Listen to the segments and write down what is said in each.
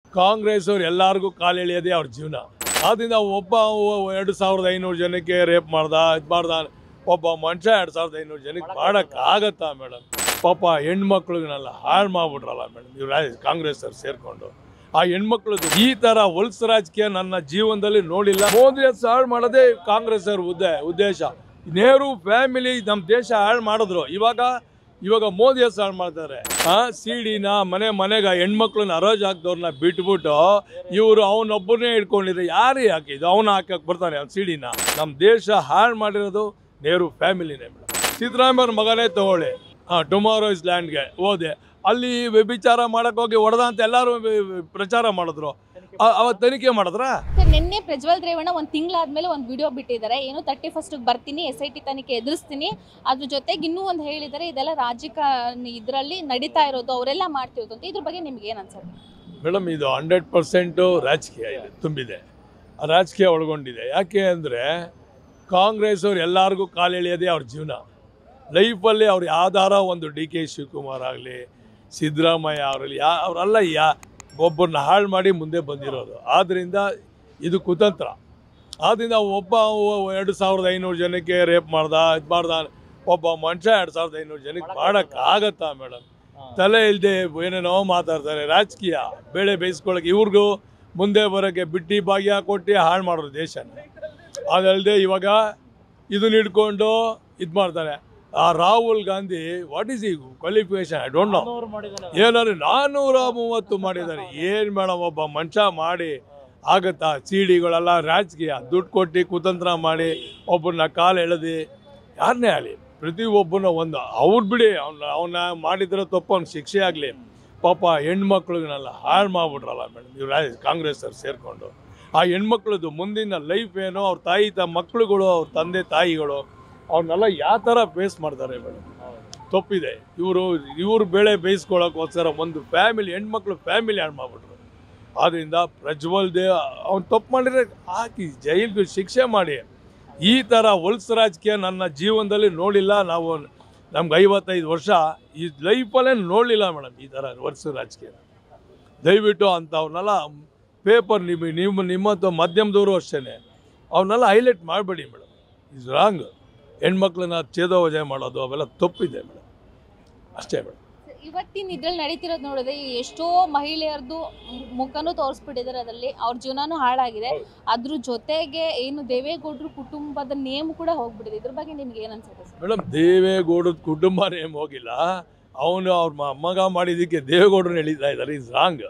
ಕಾಂಗ್ರೆಸ್ ಅವ್ರು ಎಲ್ಲರಿಗೂ ಕಾಲು ಎಳೆಯೋದೇ ಅವ್ರ ಜೀವನ ಆದ್ರಿಂದ ಒಬ್ಬ ಎರಡು ಸಾವಿರದ ಐನೂರು ಜನಕ್ಕೆ ರೇಪ್ ಮಾಡ್ದ ಇದು ಮಾಡ್ದ ಒಬ್ಬ ಮನುಷ್ಯ ಎರಡು ಸಾವಿರದ ಐನೂರು ಜನಕ್ಕೆ ಮಾಡೋಕ್ಕಾಗತ್ತಾ ಮೇಡಮ್ ಪಾಪ ಹೆಣ್ಮಕ್ಳಿಗೆಲ್ಲ ಹಾಳು ಮಾಡ್ಬಿಟ್ರಲ್ಲ ಮೇಡಮ್ ಇವ್ರು ಕಾಂಗ್ರೆಸ್ ಅವ್ರು ಸೇರ್ಕೊಂಡು ಆ ಹೆಣ್ಮಕ್ಳದ್ದು ಈ ತರ ಹೊಲ್ಸ್ ರಾಜಕೀಯ ನನ್ನ ಜೀವನದಲ್ಲಿ ನೋಡಿಲ್ಲ ಮೋದಿ ಹಾಳು ಮಾಡೋದೇ ಕಾಂಗ್ರೆಸ್ ಅವ್ರ ಉದ್ದೇ ಉದ್ದೇಶ ನೆಹರು ಫ್ಯಾಮಿಲಿ ನಮ್ಮ ದೇಶ ಹಾಳು ಮಾಡಿದ್ರು ಇವಾಗ ಇವಾಗ ಮೋದಿ ಹೆಸರು ಹಾಳು ಮಾಡ್ತಾರೆ ಆ ಸಿಡಿನ ಮನೆ ಮನೆಗೆ ಹೆಣ್ಮಕ್ಳನ್ನ ಅರೋಜ್ ಹಾಕ್ದವ್ರನ್ನ ಬಿಟ್ಬಿಟ್ಟು ಇವರು ಅವನೊಬ್ಬನೇ ಇಟ್ಕೊಂಡಿದ್ರೆ ಯಾರು ಹಾಕಿದ್ದು ಅವನ ಹಾಕಕ್ ಬರ್ತಾನೆ ಅವ್ನು ಸಿಡಿನ ನಮ್ಮ ದೇಶ ಹಾಳು ಮಾಡಿರೋದು ನೆಹರು ಫ್ಯಾಮಿಲಿನೇ ಮೇಡಮ್ ಸಿದ್ದರಾಮಯ್ಯವ್ರ ಮಗನೇ ತಗೊಳ್ಳಿ ಹಾಂ ಟುಮಾರೋ ಇಸ್ ಲ್ಯಾಂಡ್ಗೆ ಹೋದೆ ಅಲ್ಲಿ ವ್ಯಭಿಚಾರ ಮಾಡಕ್ ಹೋಗಿ ಹೊಡೆದ ಅಂತ ಎಲ್ಲರೂ ಪ್ರಚಾರ ಮಾಡಿದ್ರು ಅ- ಅವತ್ತು ತನಿಖೆ ಮಾಡಿದ್ರಾ ಸರ್ ನಿನ್ನೆ ಪ್ರಜ್ವಲ್ ರೇವಣ್ಣ ಒಂದು ತಿಂಗಳಾದ್ಮೇಲೆ ಒಂದು ವಿಡಿಯೋ ಬಿಟ್ಟಿದ್ದಾರೆ ಏನು ತರ್ಟಿ ಫಸ್ಟ್ ಬರ್ತೀನಿ ಎಸ್ ಐ ಟಿ ತನಿಖೆ ಎದುರಿಸ್ತೀನಿ ಅದ್ರ ಜೊತೆಗೆ ಇನ್ನೂ ಒಂದು ಹೇಳಿದ್ದಾರೆ ಇದೆಲ್ಲ ರಾಜಕಾರಣಿ ಇದರಲ್ಲಿ ನಡೀತಾ ಇರೋದು ಅವರೆಲ್ಲ ಮಾಡ್ತಿರೋದು ಅಂತ ಇದ್ರ ಬಗ್ಗೆ ನಿಮ್ಗೆ ಏನು ಅನ್ಸುತ್ತೆ ಮೇಡಮ್ ಇದು ಹಂಡ್ರೆಡ್ ಪರ್ಸೆಂಟು ರಾಜಕೀಯ ಇದೆ ತುಂಬಿದೆ ಆ ರಾಜಕೀಯ ಒಳಗೊಂಡಿದೆ ಯಾಕೆ ಅಂದರೆ ಕಾಂಗ್ರೆಸ್ ಅವ್ರು ಎಲ್ಲರಿಗೂ ಕಾಲು ಎಳೆಯೋದೇ ಅವ್ರ ಜೀವನ ಲೈಫಲ್ಲಿ ಅವ್ರು ಯಾವ್ದಾರ ಒಂದು ಡಿ ಕೆ ಶಿವಕುಮಾರ್ ಆಗಲಿ ಸಿದ್ದರಾಮಯ್ಯ ಅವರಲ್ಲಿ ಯಾ ಅವರೆಲ್ಲ ಯಾ ಒಬ್ಬರನ್ನ ಹಾಳು ಮಾಡಿ ಮುಂದೆ ಬಂದಿರೋದು ಆದ್ದರಿಂದ ಇದು ಕುತಂತ್ರ ಆದ್ದರಿಂದ ಒಬ್ಬ ಎರಡು ಸಾವಿರದ ಐನೂರು ಜನಕ್ಕೆ ರೇಪ್ ಮಾಡ್ದ ಇದು ಮಾಡ್ದ ಒಬ್ಬ ಮನುಷ್ಯ ಎರಡು ಸಾವಿರದ ಐನೂರು ಜನಕ್ಕೆ ಮಾಡೋಕ್ಕಾಗತ್ತಾ ಮೇಡಮ್ ತಲೆ ಇಲ್ಲದೆ ಏನೇನೋ ಮಾತಾಡ್ತಾರೆ ರಾಜಕೀಯ ಬೇಳೆ ಬೇಯಿಸ್ಕೊಳಕ್ಕೆ ಇವ್ರಿಗೂ ಮುಂದೆ ಬರೋಕ್ಕೆ ಬಿಟ್ಟಿ ಭಾಗ್ಯ ಕೊಟ್ಟು ಹಾಳು ಮಾಡೋರು ದೇಶನ ಅದಲ್ಲದೆ ಇವಾಗ ಇದನ್ನ ಹಿಡ್ಕೊಂಡು ಇದು ಮಾಡ್ತಾರೆ ಆ ರಾಹುಲ್ ಗಾಂಧಿ ವಾಟ್ ಈಸ್ ಈ ಕ್ವಾಲಿಫಿಕೇಶನ್ ಐ ಡೋಂಟ್ ನೋ ಏನಾದ್ರು ನಾನ್ನೂರ ಮೂವತ್ತು ಮಾಡಿದ್ದಾರೆ ಏನು ಮೇಡಮ್ ಒಬ್ಬ ಮನುಷ್ಯ ಮಾಡಿ ಆಗತ್ತಾ ಸಿಡಿಗಳೆಲ್ಲ ರಾಜಕೀಯ ದುಡ್ಡು ಕೊಟ್ಟು ಕುತಂತ್ರ ಮಾಡಿ ಒಬ್ಬರನ್ನ ಕಾಲು ಎಳೆದು ಯಾರನ್ನೇ ಆಗಲಿ ಪ್ರತಿಯೊಬ್ಬನ ಒಂದು ಅವ್ರು ಬಿಡಿ ಅವ್ನ ಅವನ್ನ ಮಾಡಿದ್ರೆ ತಪ್ಪು ಅವ್ನಿಗೆ ಶಿಕ್ಷೆ ಆಗಲಿ ಪಾಪ ಹೆಣ್ಮಕ್ಳಿಗೆಲ್ಲ ಹಾಳು ಮಾಡ್ಬಿಟ್ರಲ್ಲ ಮೇಡಮ್ ಇವ್ರು ಕಾಂಗ್ರೆಸ್ ಅವ್ರು ಸೇರಿಕೊಂಡು ಆ ಹೆಣ್ಮಕ್ಳದ್ದು ಮುಂದಿನ ಲೈಫ್ ಏನು ಅವ್ರ ತಾಯಿ ತ ಮಕ್ಳುಗಳು ಅವ್ರ ತಂದೆ ತಾಯಿಗಳು ಅವ್ರನ್ನೆಲ್ಲ ಯಾವ ಥರ ಫೇಸ್ ಮಾಡ್ತಾರೆ ಮೇಡಮ್ ತಪ್ಪಿದೆ ಇವರು ಇವ್ರು ಬೆಳೆ ಬೇಯಿಸ್ಕೊಳ್ಳೋಕ್ಕೋಸ್ಕರ ಒಂದು ಫ್ಯಾಮಿಲಿ ಹೆಣ್ಮಕ್ಳು ಫ್ಯಾಮಿಲಿ ಹಾಳು ಮಾಡ್ಬಿಟ್ರು ಆದ್ದರಿಂದ ಪ್ರಜ್ವಲ್ ದೇವ್ ಅವ್ನು ತಪ್ಪು ಮಾಡಿದ್ರೆ ಹಾಕಿ ಜೈಲ್ಗೆ ಶಿಕ್ಷೆ ಮಾಡಿ ಈ ಥರ ಹೊಲ್ಸ್ ರಾಜಕೀಯ ನನ್ನ ಜೀವನದಲ್ಲಿ ನೋಡಿಲ್ಲ ನಾವು ನಮ್ಗೆ ಐವತ್ತೈದು ವರ್ಷ ಈ ಲೈಫಲ್ಲೇ ನೋಡಲಿಲ್ಲ ಮೇಡಮ್ ಈ ಥರ ವರ್ಷ ರಾಜಕೀಯ ದಯವಿಟ್ಟು ಅಂಥವ್ರನ್ನೆಲ್ಲ ಪೇಪರ್ ನಿಮ್ಮ ನಿಮ್ಮ ನಿಮ್ಮಂಥ ಮಾಧ್ಯಮದವರು ಅಷ್ಟೇ ಅವನ್ನೆಲ್ಲ ಹೈಲೈಟ್ ಮಾಡಬೇಡಿ ಮೇಡಮ್ ಇಸ್ ರಾಂಗ್ ಹೆಣ್ಮಕ್ಳನ್ನ ಛೇದೋವಜೆ ಮಾಡೋದು ಅವೆಲ್ಲ ತಪ್ಪಿದೆ ಮೇಡಮ್ ಅಷ್ಟೇ ಮೇಡಮ್ ಇವತ್ತಿನ ಇದ್ರಲ್ಲಿ ನಡೀತಿರೋದು ನೋಡಿದ್ರೆ ಈ ಎಷ್ಟೋ ಮಹಿಳೆಯರದು ಮುಖನೂ ತೋರಿಸ್ಬಿಟ್ಟಿದ್ದಾರೆ ಅದರಲ್ಲಿ ಅವ್ರ ಜೀವನನೂ ಹಾಳಾಗಿದೆ ಅದ್ರ ಜೊತೆಗೆ ಏನು ದೇವೇಗೌಡರು ಕುಟುಂಬದ ನೇಮ್ ಕೂಡ ಹೋಗ್ಬಿಟ್ಟಿದೆ ಇದ್ರ ಬಗ್ಗೆ ನಿಮ್ಗೆ ಏನ್ ಅನ್ಸುತ್ತೆ ಸರ್ ಮೇಡಮ್ ದೇವೇಗೌಡದ ಕುಟುಂಬನೇ ಏನ್ ಹೋಗಿಲ್ಲ ಅವನು ಅವ್ರ ಮ- ಮಗ ಮಾಡಿದ್ದಕ್ಕೆ ದೇವೇಗೌಡರನ್ನ ಎಳಿತಾ ಇದ್ದಾರೆ ಇಸ್ ರಾಂಗ್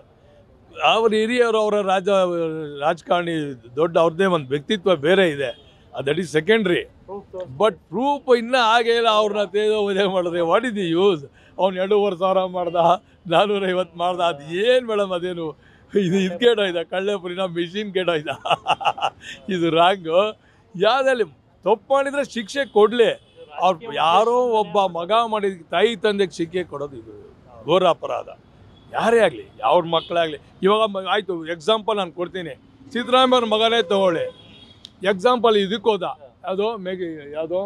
ಅವ್ರ ಹಿರಿಯರು ಅವರ ರಾಜ ರಾಜಕಾರಣಿ ದೊಡ್ಡ ಅವ್ರದ್ದೇ ಒಂದು ವ್ಯಕ್ತಿತ್ವ ಬೇರೆ ಇದೆ that is secondary but proof ಇನ್ನೂ ಆಗೇ ಇಲ್ಲ ಅವ್ರನ್ನ ತೇಜೋ ವಧೆ ಮಾಡಿದ್ರೆ ವಾಟ್ ಇಸ್ ದಿ ಯೂಸ್ ಅವ್ನು ಎರಡೂವರೆ ಸಾವಿರ ಮಾಡ್ದ ನಾನ್ನೂರೈವತ್ತು ಮಾಡ್ದ ಅದು ಏನು ಮೇಡಮ್ ಅದೇನು ಇದು ಇದು ಕೆಟ್ಟೋಯ್ದ ಕಳ್ಳೆಪುರಿನ ಮಿಷಿನ್ ಕೆಟ್ಟೋಯ್ದ ಇದು ರಾಂಗು ಯಾವುದಲ್ಲಿ ತಪ್ಪು ಮಾಡಿದರೆ ಶಿಕ್ಷೆ ಕೊಡಲಿ ಅವ್ರು ಯಾರೋ ಒಬ್ಬ ಮಗ ಮಾಡಿದ ತಾಯಿ ತಂದೆಗೆ ಶಿಕ್ಷೆ ಕೊಡೋದು ಇದು ಘೋರ ಅಪರಾಧ ಯಾರೇ ಆಗಲಿ ಯಾವ್ರ ಮಕ್ಕಳಾಗಲಿ ಇವಾಗ ಮ- ಆಯ್ತು ಎಕ್ಸಾಂಪಲ್ ನಾನು ಕೊಡ್ತೀನಿ ಸಿದ್ದರಾಮಯ್ಯವ್ರ ಮಗನೇ ತಗೊಳ್ಳಿ ಎಕ್ಸಾಂಪಲ್ ಇದಕ್ಕೆ ಹೋದ ಯಾವುದೋ ಮೇಗೆ ಯಾವುದೋ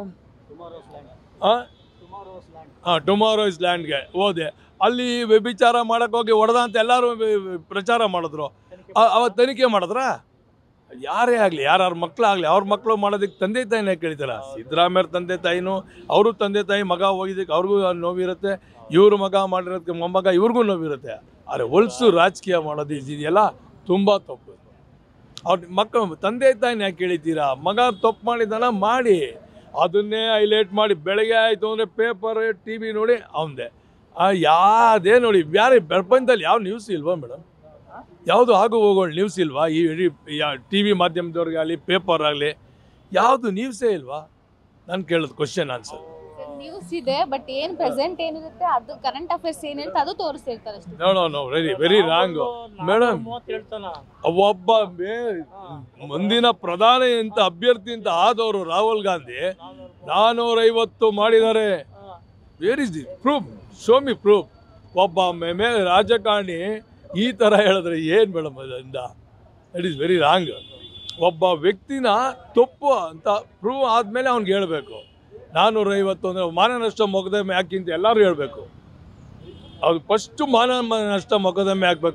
ಹಾಂ ಹಾಂ ಟುಮಾರೋ ಇಸ್ ಲ್ಯಾಂಡ್ಗೆ ಹೋದೆ ಅಲ್ಲಿ ವ್ಯಭಿಚಾರ ಮಾಡಕ್ಕೆ ಹೋಗಿ ಹೊಡೆದ ಅಂತ ಎಲ್ಲರೂ ಪ್ರಚಾರ ಮಾಡಿದ್ರು ಅ- ಅವತ್ತು ತನಿಖೆ ಮಾಡಿದ್ರಾ ಯಾರೇ ಆಗಲಿ ಯಾರ್ಯಾರ ಮಕ್ಕಳಾಗಲಿ ಅವ್ರ ಮಕ್ಕಳು ಮಾಡೋದಕ್ಕೆ ತಂದೆ ತಾಯಿನೇ ಕೇಳ್ತಾರ ಸಿದ್ದರಾಮಯ್ಯರ ತಂದೆ ತಾಯಿನೂ ಅವರು ತಂದೆ ತಾಯಿ ಮಗ ಹೋಗಿದ್ದಕ್ಕೆ ಅವ್ರಿಗೂ ನೋವಿರುತ್ತೆ ಇವ್ರ ಮಗ ಮಾಡಿರೋದಕ್ಕೆ ಮೊಮ್ಮಗ ಇವ್ರಿಗೂ ನೋವಿರುತ್ತೆ ಆದರೆ ಹೊಲ್ಸು ರಾಜಕೀಯ ಮಾಡೋದು ಇದೆಯಲ್ಲ ತುಂಬ ತಪ್ಪು ಅವ್ರ ಮಕ್ಕಳು ತಂದೆ ತಾಯಿನ ಯಾಕೆ ಕೇಳಿದ್ದೀರಾ ಮಗ ತಪ್ಪು ಮಾಡಿದಾನ ಮಾಡಿ ಅದನ್ನೇ ಹೈಲೈಟ್ ಮಾಡಿ ಬೆಳಗ್ಗೆ ಆಯಿತು ಅಂದರೆ ಪೇಪರ್ ಟಿ ವಿ ನೋಡಿ ಅವಂದೆ ಯಾವ್ದೇ ನೋಡಿ ಬೇರೆ ಪ್ರಪಂಚದಲ್ಲಿ ಯಾವ ನ್ಯೂಸ್ ಇಲ್ವಾ ಮೇಡಮ್ ಯಾವುದು ಆಗು ಹೋಗೋಳು ನ್ಯೂಸ್ ಇಲ್ವಾ ಈ ಟಿ ವಿ ಮಾಧ್ಯಮದವ್ರಿಗೆ ಆಗಲಿ ಪೇಪರ್ ಆಗಲಿ ಯಾವುದು ನ್ಯೂಸೇ ಇಲ್ವಾ ನಾನು ಕೇಳೋದು ಕ್ವಶನ್ ಆನ್ಸರ್ ನ್ಯೂಸ್ ಇದೆ ಬಟ್ ಏನ್ ಪ್ರೆಸೆಂಟ್ ಏನಿರುತ್ತೆ ಅದು ಕರೆಂಟ್ ಅಫೇರ್ಸ್ ಏನಿರುತ್ತೆ ಅದು ತೋರಿಸ್ತಿರ್ತಾರೆ ಅಷ್ಟೇ no no no very very wrong madam ಒಬ್ಬ ಮೇ- ಮುಂದಿನ ಪ್ರಧಾನಿ ಅಂತ ಅಭ್ಯರ್ಥಿ ಅಂತ ಆದವರು ರಾಹುಲ್ ಗಾಂಧಿ ನಾನೂರೈವತ್ತು ಮಾಡಿದ್ದಾರೆ where is the proof show me proof ಒಬ್ಬ ಮೇ- ಮೇ ರಾಜಕಾರಣಿ ಈ ಥರ ಹೇಳಿದ್ರೆ ಏನು ಮೇಡಮ್ ಅದರಿಂದ ಇಟ್ ಈಸ್ ವೆರಿ ರಾಂಗ್ ಒಬ್ಬ ವ್ಯಕ್ತಿನ ತಪ್ಪು ಅಂತ ಪ್ರೂವ್ ಆದಮೇಲೆ ಅವ್ನಿಗೆ ಹೇಳಬೇಕು ನಾನ್ನೂರೈವತ್ತು ಅಂದರೆ ಮಾನ ನಷ್ಟ ಮೊಕದ್ದಮೆ ಹಾಕಿಂತ ಎಲ್ಲರೂ ಹೇಳಬೇಕು ಅದು ಫಸ್ಟು ಮಾನ ಮ- ನಷ್ಟ ಮೊಕದ್ದಮೆ ಹಾಕಬೇಕು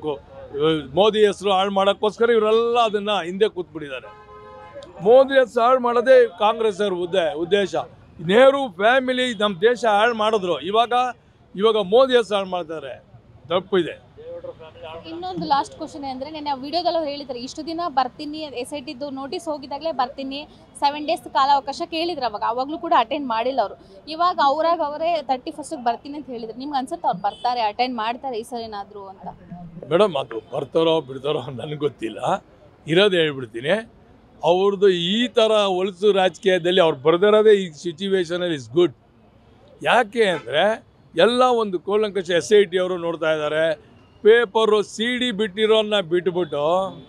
ಮೋದಿ ಹೆಸರು ಹಾಳು ಮಾಡೋಕ್ಕೋಸ್ಕರ ಇವರೆಲ್ಲ ಅದನ್ನು ಹಿಂದೆ ಕೂತ್ಬಿಟ್ಟಿದ್ದಾರೆ ಮೋದಿ ಹೆಸರು ಹಾಳು ಮಾಡೋದೇ ಕಾಂಗ್ರೆಸ್ ಅವ್ರ ಉದ್ದೇ ಉದ್ದೇಶ ನೆಹರು ಫ್ಯಾಮಿಲಿ ನಮ್ಮ ದೇಶ ಹಾಳು ಮಾಡಿದ್ರು ಇವಾಗ ಇವಾಗ ಮೋದಿ ಹೆಸರು ಹಾಳು ಮಾಡ್ತಾರೆ ತಪ್ಪಿದೆ ಇನ್ನೊಂದು ಲಾಸ್ಟ್ ಕ್ವಶನ್ ಅಂದ್ರೆ ನಾನು ವಿಡಿಯೋದಲ್ಲಿ ಅವ್ರು ಹೇಳಿದ್ದಾರೆ ಇಷ್ಟು ದಿನ ಬರ್ತೀನಿ ಎಸ್ ಐ ಟಿದ್ದು ನೋಟಿಸ್ ಹೋಗಿದಾಗಲೇ ಬರ್ತೀನಿ ಸೆವೆನ್ ಡೇಸ್ ಕಾಲಾವಕಾಶ ಕೇಳಿದ್ರು ಅವಾಗ ಅವಾಗಲೂ ಕೂಡ ಅಟೆಂಡ್ ಮಾಡಿಲ್ಲ ಅವರು ಇವಾಗ ಅವ್ರಾಗ ಅವರೇ ತರ್ಟಿ ಫಸ್ಟಿಗೆ ಬರ್ತೀನಿ ಅಂತ ಹೇಳಿದ್ರು ನಿಮ್ಗೆ ಅನ್ಸುತ್ತೆ ಅವ್ರು ಬರ್ತಾರೆ ಅಟೆಂಡ್ ಮಾಡ್ತಾರೆ ಈ ಸಲ ಏನಾದರೂ ಅಂತ ಮೇಡಮ್ ಅದು ಬರ್ತಾರೋ ಬಿಡ್ತಾರೋ ನನಗೆ ಗೊತ್ತಿಲ್ಲ ಇರೋದು ಹೇಳ್ಬಿಡ್ತೀನಿ ಅವ್ರದ್ದು ಈ ಥರ ಹೊಲಸು ರಾಜಕೀಯದಲ್ಲಿ ಅವ್ರು ಬರ್ದಿರೋದೇ ಈ ಸಿಚುವೇಶನಲ್ಲಿ ಇಸ್ ಗುಡ್ ಯಾಕೆ ಅಂದರೆ ಎಲ್ಲ ಒಂದು ಕೂಲಂಕಷ ಎಸ್ ಐ ಟಿ ಅವರು ನೋಡ್ತಾ ಇದ್ದಾರೆ ಪೇಪರು ಸಿ ಡಿ ಬಿಟ್ಟಿರೋನ್ನ ಬಿಟ್ಬಿಟ್ಟು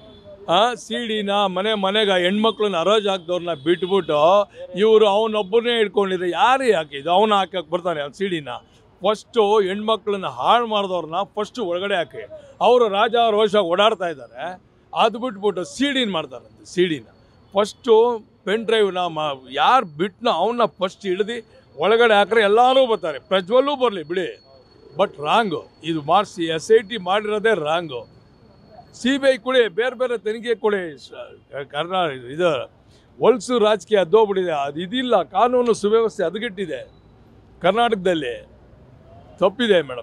ಸಿ ಡಿನ ಮನೆ ಮನೆಗೆ ಹೆಣ್ಮಕ್ಳನ್ನ ಅರೋಜ್ ಹಾಕ್ದವ್ರನ್ನ ಬಿಟ್ಬಿಟ್ಟು ಇವರು ಅವನೊಬ್ಬನೇ ಹಿಡ್ಕೊಂಡಿದ್ರೆ ಯಾರು ಯಾಕೆ ಇದು ಅವನು ಹಾಕಕ್ಕೆ ಬರ್ತಾನೆ ಸಿ ಡಿನ ಫಸ್ಟು ಹೆಣ್ಮಕ್ಳನ್ನ ಹಾಳು ಮಾಡಿದವ್ರನ್ನ ಫಸ್ಟು ಒಳಗಡೆ ಹಾಕಿ ಅವರು ರಾಜ ರೋಷ ಓಡಾಡ್ತಾ ಇದ್ದಾರೆ ಅದು ಬಿಟ್ಬಿಟ್ಟು ಸಿ ಡಿನ ಮಾಡ್ತಾರಂತೆ ಸಿ ಡಿನ ಫಸ್ಟು ಪೆನ್ ಡ್ರೈವ್ನ ಮಾ ಯಾರು ಬಿಟ್ನ ಅವನ್ನ ಫಸ್ಟ್ ಹಿಡ್ದು ಒಳಗಡೆ ಹಾಕ್ರೆ ಎಲ್ಲರೂ ಬರ್ತಾರೆ ಪ್ರಜ್ವಲ್ಲೂ ಬರಲಿ ಬಿಡಿ ಬಟ್ ರಾಂಗು ಇದು ಮಾಡಿಸಿ ಎಸ್ ಐ ಟಿ ಮಾಡಿರೋದೇ ರಾಂಗು ಸಿ ಬಿ ಐ ಕೊಡಿ ಬೇರೆ ಬೇರೆ ತನಿಖೆ ಕೊಡಿ ಕರ್ನಾಟಕ ಇದು ಹೊಲ್ಸು ರಾಜಕೀಯ ಅದ್ದೋಗ್ಬಿಟ್ಟಿದೆ ಅದು ಇದಿಲ್ಲ ಕಾನೂನು ಸುವ್ಯವಸ್ಥೆ ಹದಗೆಟ್ಟಿದೆ ಕರ್ನಾಟಕದಲ್ಲಿ ತಪ್ಪಿದೆ ಮೇಡಮ್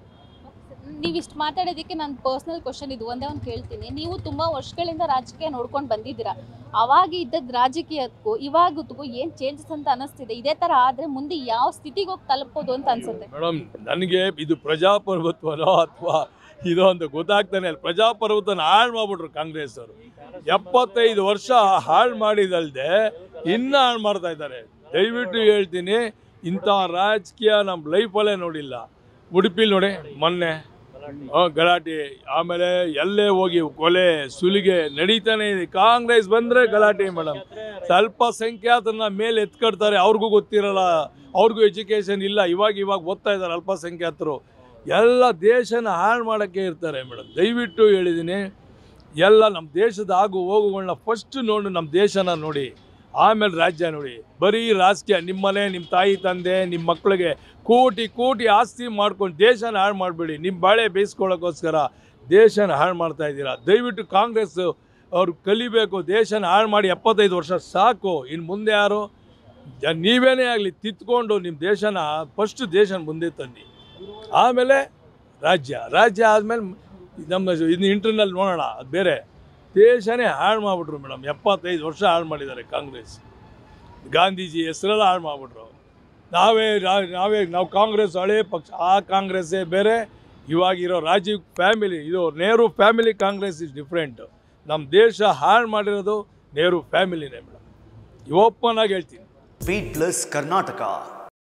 ನೀವು ಇಷ್ಟು ಮಾತಾಡೋದಕ್ಕೆ ನನ್ನ ಪರ್ಸ್ನಲ್ ಕ್ವಶನ್ ಇದು ಒಂದೇ ಒಂದು ಕೇಳ್ತೀನಿ ನೀವು ತುಂಬ ವರ್ಷಗಳಿಂದ ರಾಜಕೀಯ ನೋಡ್ಕೊಂಡು ಬಂದಿದ್ದೀರಾ ಅವಾಗ ಇದ್ದದ್ದು ರಾಜಕೀಯಕ್ಕೂ ಇವಾಗಕ್ಕೂ ಏನು ಚೇಂಜಸ್ ಅಂತ ಅನಿಸ್ತಿದೆ ಇದೇ ಥರ ಆದರೆ ಮುಂದೆ ಯಾವ ಸ್ಥಿತಿಗೆ ಹೋಗಿ ತಲುಪೋದು ಅಂತ ಅನ್ಸುತ್ತೆ ಮೇಡಮ್ ನನಗೆ ಇದು ಪ್ರಜಾಪ್ರಭುತ್ವನೋ ಅಥವಾ ಇದು ಅಂತ ಗೊತ್ತಾಗ್ತಾನೆ ಇಲ್ಲ ಪ್ರಜಾಪ್ರಭುತ್ವನ ಹಾಳು ಮಾಡ್ಬಿಟ್ರು ಕಾಂಗ್ರೆಸ್ ಅವರು ಎಪ್ಪತ್ತೈದು ವರ್ಷ ಹಾಳು ಮಾಡಿದಲ್ದೆ ಇನ್ನೂ ಹಾಳು ಮಾಡ್ತಾ ಇದ್ದಾರೆ ದಯವಿಟ್ಟು ಹೇಳ್ತೀನಿ ಇಂಥ ರಾಜಕೀಯ ನಮ್ಮ ಲೈಫಲ್ಲೇ ನೋಡಿಲ್ಲ ಉಡುಪಿಲಿ ನೋಡಿ ಮೊನ್ನೆ ಆ, ಗಲಾಟೆ ಆಮೇಲೆ ಎಲ್ಲೇ ಹೋಗಿ ಕೊಲೆ ಸುಲಿಗೆ ನಡೀತಾನೆ ಇದೆ ಕಾಂಗ್ರೆಸ್ ಬಂದರೆ ಗಲಾಟೆ ಮೇಡಮ್ ಸ್ವಲ್ಪ ಸಂಖ್ಯಾತರನ್ನ ಮೇಲೆ ಎತ್ಕೊಡ್ತಾರೆ ಅವ್ರಿಗೂ ಗೊತ್ತಿರಲ್ಲ ಅವ್ರಿಗೂ ಎಜುಕೇಷನ್ ಇಲ್ಲ ಇವಾಗ ಇವಾಗ ಓದ್ತಾ ಇದ್ದಾರೆ ಅಲ್ಪಸಂಖ್ಯಾತರು ಎಲ್ಲ ದೇಶನ ಹಾಳು ಮಾಡೋಕ್ಕೆ ಇರ್ತಾರೆ ಮೇಡಮ್ ದಯವಿಟ್ಟು ಹೇಳಿದ್ದೀನಿ ಎಲ್ಲ ನಮ್ಮ ದೇಶದ ಆಗು ಹೋಗುಗಳನ್ನ ಫಸ್ಟ್ ನೋಡಿ ನಮ್ಮ ದೇಶನ ನೋಡಿ ಆಮೇಲೆ ರಾಜ್ಯ ನೋಡಿ ಬರೀ ರಾಜಕೀಯ ನಿಮ್ಮನೆ ನಿಮ್ಮ ತಾಯಿ ತಂದೆ ನಿಮ್ಮ ಮಕ್ಕಳಿಗೆ ಕೋಟಿ ಕೋಟಿ ಆಸ್ತಿ ಮಾಡ್ಕೊಂಡು ದೇಶನ ಹಾಳು ಮಾಡಬೇಡಿ ನಿಮ್ಮ ಬಾಳೆ ಬೇಯಿಸ್ಕೊಳ್ಳೋಕ್ಕೋಸ್ಕರ ದೇಶನ ಹಾಳು ಮಾಡ್ತಾ ಇದ್ದೀರಾ ದಯವಿಟ್ಟು ಕಾಂಗ್ರೆಸ್ ಅವ್ರು ಕಲಿಬೇಕು ದೇಶನ ಹಾಳು ಮಾಡಿ ಎಪ್ಪತ್ತೈದು ವರ್ಷ ಸಾಕು ಇನ್ನು ಮುಂದೆ ಯಾರು ಜ- ನೀವೇನೇ ಆಗಲಿ ತಿತ್ಕೊಂಡು ನಿಮ್ಮ ದೇಶನ ಫಸ್ಟ್ ದೇಶನ ಮುಂದೆ ತಂದು ಆಮೇಲೆ ರಾಜ್ಯ ರಾಜ್ಯ ಆದಮೇಲೆ ನಮ್ಮ ಇದು ಇಂಟರ್ನಲ್ ನೋಡೋಣ ಅದು ಬೇರೆ ದೇಶನೇ ಹಾಳು ಮಾಡಿಬಿಟ್ರು ಮೇಡಮ್ ಎಪ್ಪತ್ತೈದು ವರ್ಷ ಹಾಳು ಮಾಡಿದ್ದಾರೆ ಕಾಂಗ್ರೆಸ್ ಗಾಂಧೀಜಿ ಹೆಸರೆಲ್ಲ ಹಾಳು ಮಾಡಿಬಿಟ್ರು ನಾವೇ ರಾ- ನಾವೇ ನಾವು ಕಾಂಗ್ರೆಸ್ ಹಳೇ ಪಕ್ಷ ಆ ಕಾಂಗ್ರೆಸ್ಸೇ ಬೇರೆ ಇವಾಗಿರೋ ರಾಜೀವ್ ಫ್ಯಾಮಿಲಿ ಇದು Nehru family Congress is different ನಮ್ಮ ದೇಶ ಹಾಳು ಮಾಡಿರೋದು ನೆಹರು ಫ್ಯಾಮಿಲಿನೇ ಮೇಡಮ್ ಓಪನ್ ಆಗಿ ಹೇಳ್ತೀನಿ ಬೀಟ್ ಪ್ಲಸ್ ಕರ್ನಾಟಕ